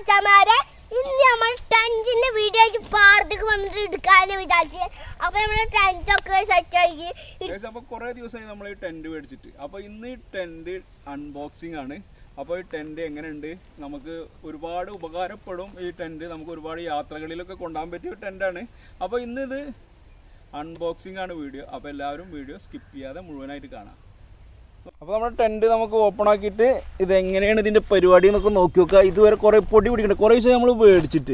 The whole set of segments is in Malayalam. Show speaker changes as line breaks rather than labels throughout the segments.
മച്ചന്മാരെ ഇന്ന് നമ്മൾ ടെൻറ്റിന്റെ വീഡിയോ പാർട്ടിക്ക് വന്നിട്ട് എടുക്കാന്ന് വിചാരിച്ച് അപ്പൊ നമ്മള് ടെന്റ് ഒക്കെ സെറ്റ് ആക്കി
Guys, അപ്പൊ കുറെ ദിവസമായി നമ്മൾ ഈ ടെന്റ് മേടിച്ചിട്ട് അപ്പൊ ഇന്ന് ഈ ടെന്റ് അൺബോക്സിംഗ് ആണ് അപ്പോൾ ഈ ടെന്റ് എങ്ങനെയുണ്ട് നമുക്ക് ഒരുപാട് ഉപകാരപ്പെടും ഈ ടെന്റ് നമുക്ക് ഒരുപാട് യാത്രകളിലൊക്കെ കൊണ്ടുപോകാൻ പറ്റിയ ടെന്റാണ് അപ്പോൾ ഇന്ന് ഇത് അൺബോക്സിംഗ് ആണ് വീഡിയോ അപ്പോൾ എല്ലാവരും വീഡിയോ സ്കിപ്പ് ചെയ്യാതെ മുഴുവനായിട്ട് കാണാം അപ്പോൾ നമ്മുടെ ടെന്റ് നമുക്ക് ഓപ്പൺ ആക്കിയിട്ട് ഇത് എങ്ങനെയാണ് ഇതിന്റെ പരിപാടി എന്നൊക്കെ നോക്കി നോക്കുക ഇതുവരെ കുറെ പൊടി പിടിക്കുന്നുണ്ട് കുറേ ദിവസം നമ്മൾ മേടിച്ചിട്ട്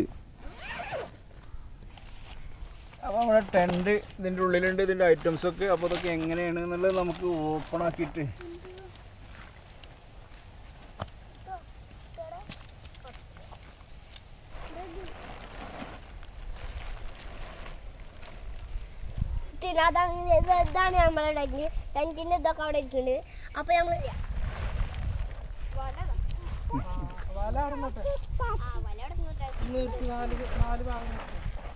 അപ്പോൾ നമ്മുടെ ടെൻറ്റ് ഇതിൻ്റെ ഉള്ളിലുണ്ട് ഇതിൻ്റെ ഐറ്റംസ് ഒക്കെ അപ്പോൾ ഇതൊക്കെ എങ്ങനെയാണ് എന്നുള്ളത് നമുക്ക് ഓപ്പൺ ആക്കിയിട്ട്
പിന്നെ അതാണ് ഇത് ഇതാണ് നമ്മളെ ടെന്റ് ടെന്റിന്റെ ഇതൊക്കെ അവിടെ ഇരിക്കുന്നുണ്ട് അപ്പൊ നമ്മള്
വല അടന്നോട്ടെ
ആ, വല അവിടെ ഇങ്ങോട്ട്
നിർത്തി നാല് നാല് ഭാഗം നിർത്തി.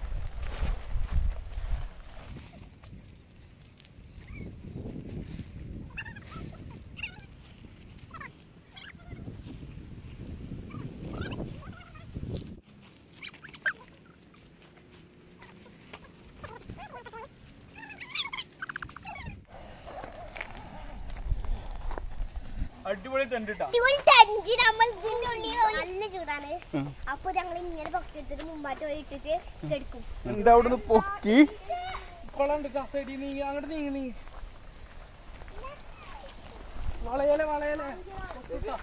അടിപൊളി ടെൻറ്റ് ഇട്ടാ
അടിപൊളി ടെന്റ് നമ്മൾ ഇതിന്റെ ഉള്ളിൽ നല്ല ചൂടാണ് അപ്പൊ ഞങ്ങൾ ഇങ്ങനെ പൊക്കെടുത്തിട്ട് മുമ്പാട്ട് പോയി ഇട്ടിട്ട് കെടുക്കും
എന്താ അവിടുന്ന് പൊക്കി
കുളം ഉണ്ട് ആ സൈഡിൽ നീങ്ങി അങ്ങോട്ട് നീങ്ങി നീങ്ങി വളയലെ വളയലെ ഇട്ടോ.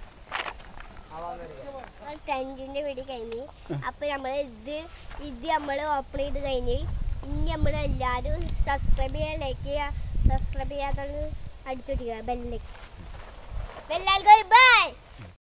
ടെന്റിന്റെ വീട് കഴിഞ്ഞ് അപ്പൊ നമ്മള് ഇത് ഇത് നമ്മള് ഓപ്പൺ ചെയ്ത് കഴിഞ്ഞ് ഇനി നമ്മൾ എല്ലാരും സബ്സ്ക്രൈബ് ചെയ്യാൻ ലൈക്ക് ചെയ്യുക സബ്സ്ക്രൈബ് ചെയ്യാത്തത് അടിച്ചോട്ടിക്കുക ബെല്ലേക്ക് ബെല്ലാൽക്കോ ബൈ